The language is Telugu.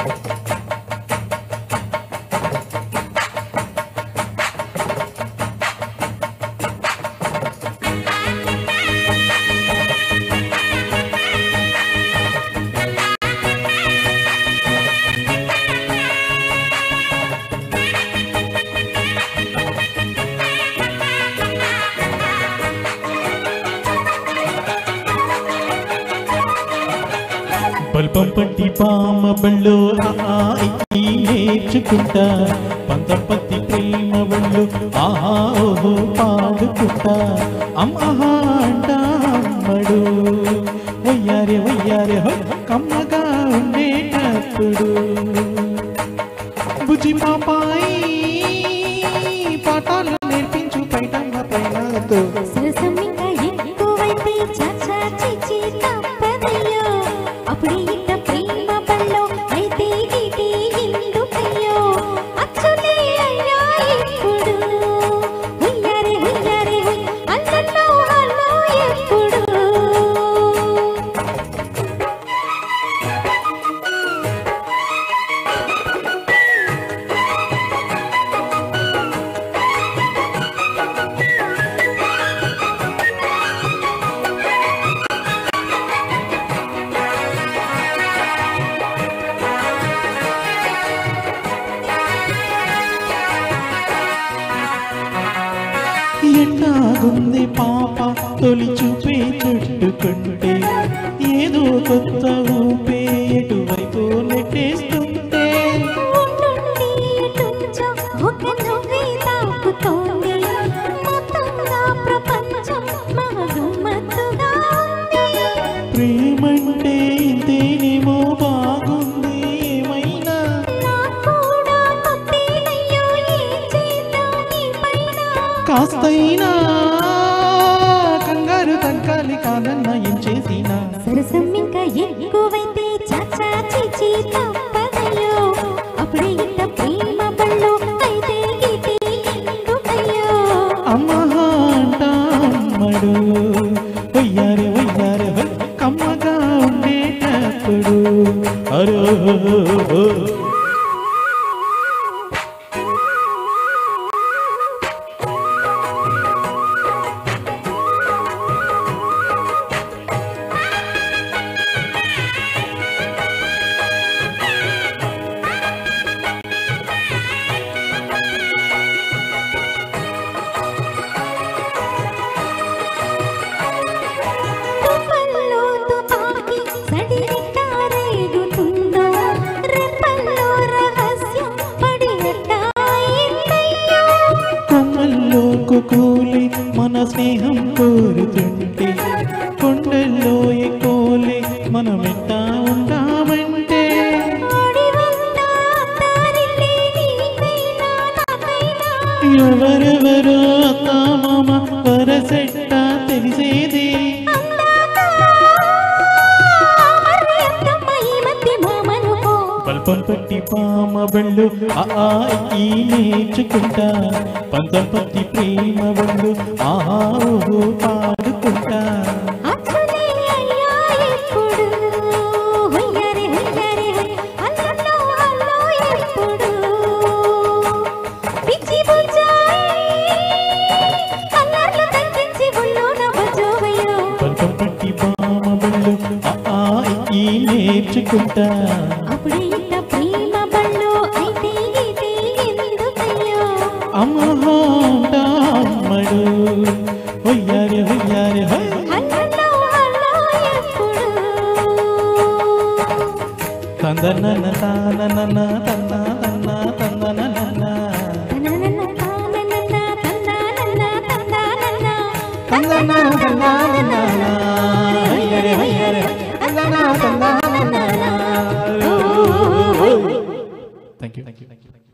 బల్పం పట్టి పామ బళ్ళు ఆ ఈ నేర్చుకుంటా పంతపత్తి ప్రేమ బళ్ళు ఆహా ఓహో పాడుకుంటా అమ్మహా అంటా అమ్మడు వయ్యారే వయ్యారే హో, కమ్మగా ఉండేటప్పుడు బుజ్జి పాపాయి పాఠాలు నేర్పించు పైటమ్మ పైనతో సరసమింగా ఎక్కువైతే చాచా చిచి తప్పదయ్యో అప్పుడే ఇట్ట ప్రేమ బల్లో అయితే ఇది ఎందుకయ్యో అచ్చులే అయ్యా ఇప్పుడు ఉయ్యారే ఉయ్యారే ఉయ్ అల్లల్లో అల్లో ఎప్పుడు ఎట్టాగుంది పాప తొలి చూపే చుట్టుకుంటే ఏదో కొత్త ఊపే ఎటువైపు నెట్టేస్తుంటే ఉండుండి ఎటుంచో ఒక నువ్వే తాకుతోంది మొత్తంగా ప్రపంచం మహగుమ్మత్తుగా ఉంది ప్రేమంటే ఇంతేనేమో బాగుంది ఏమైనా నాకు కూడా కొత్తేనయ్యో ఏం చేద్దాం నీ పైన కాస్తైనా కంగారు తగ్గాలి కాదన్నా ఏం చేసినా సరసం ఇంకా ఎక్కువైతే చాచా చీచి తప్పదయ్యో అప్పుడే ఇంత ప్రేమ బళ్ళు అయితే గీతి ఎందుకయ్యో అమ్మహా అంటామడు వయ్యారే వయ్యారే హై, కమ్మగా ఉండేటప్పుడు అరో తుమ్మల్లో తుపాకీ సడిలిట్టా రేగుతుందో రెప్పల్లో రహస్యం పడినట్టా ఏంటయ్యో కొమ్మల్లో కూలి మన స్నేహం కోరుతుంటే కొండల్లో ఎక్కోలే మనం ఎట్టా ఉంటామంటే ఆడివంతా తారిల్లే నీకైనా నాకైనా ఎవరెవరో అత్తామామ వరసెట్ట తెలిసేది మరి అత్తమ్మ ఈ మధ్య మామనుకో పల్పం పట్టి పామ బళ్ళు ఆ ఆ, ఈ నేర్చుకుంటా పంతం పట్టి ప్రేమ బళ్ళు ఆహా ఓహో పాడుకుంటా అచ్చులే అయ్యా ఎప్పుడు హొయ్యరే హొయ్యరే హొయ్ అల్లల్లో అల్లో ఎప్పుడు పిచ్చి బుజ్జాయి అల్లర్లు తగ్గించి ఒళ్ళోన బుజ్జోవయ్యో పంతం పట్టి పామ బళ్ళు ఆ ఆ, ఈ నేర్చుకుంటా అప్పుడే ఇంత ప్రేమ బళ్ళు అయితే ఇది ఎందుకయ్యో అమ్మడు హొయ్యారే హొయ్యారే హొయ్ అల్లల్లో అల్లో ఎప్పుడు తందనన తాననన తన్న తన్న తందనన తననన్న తాననన్న తందానన్న తందానన్న తందన తందనన హొయ్యారే హొయ్యారే తందన తందనన థ్యాంక్ యూ థ్యాంక్ యూ